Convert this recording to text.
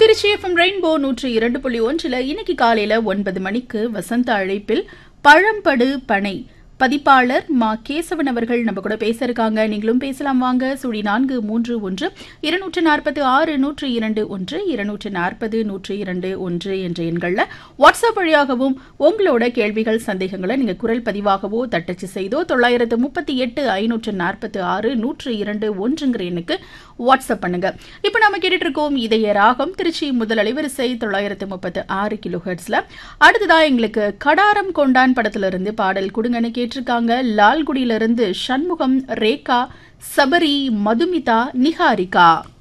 Trichy FM rainbow நூற்றி இரண்டு புள்ளி ஒன்றில் இன்னைக்கு காலையில ஒன்பது மணிக்கு வசந்த அழைப்பில் பழம்படு பனை பதிப்பாளர் மா கேசவன் அவர்கள் நம்ம கூட பேச இருக்காங்க நீங்களும் பேசலாம் வாங்க சுழி நான்கு மூன்று ஒன்று இருநூற்று நாற்பது ஆறு நூற்று இரண்டு ஒன்று இருநூற்று நாற்பது நூற்று இரண்டு ஒன்று என்ற எண்களில் வாட்ஸ்அப் வழியாகவும் உங்களோட கேள்விகள் சந்தேகங்களை நீங்க குரல் பதிவாகவோ தட்டச்சு செய்தோ தொள்ளாயிரத்து முப்பத்தி எட்டு ஐநூற்று நாற்பத்தி ஆறு நூற்று இரண்டு ஒன்றுங்கிற எண்ணுக்கு வாட்ஸ்அப் பண்ணுங்க இப்போ நம்ம கேட்டுட்டு இருக்கோம் இதய ராகம் திருச்சி முதல் அலைவரிசை தொள்ளாயிரத்து முப்பத்து ஆறு கிலோ ஹெர்ட்ஸ்ல அடுத்ததா எங்களுக்கு கடாரம் கொண்டான் படத்துல இருந்து பாடல் கொடுங்கன்னு கேட்டிருக்காங்க லால்குடியிலிருந்து சண்முகம் ரேகா சபரி மதுமிதா நிஹாரிகா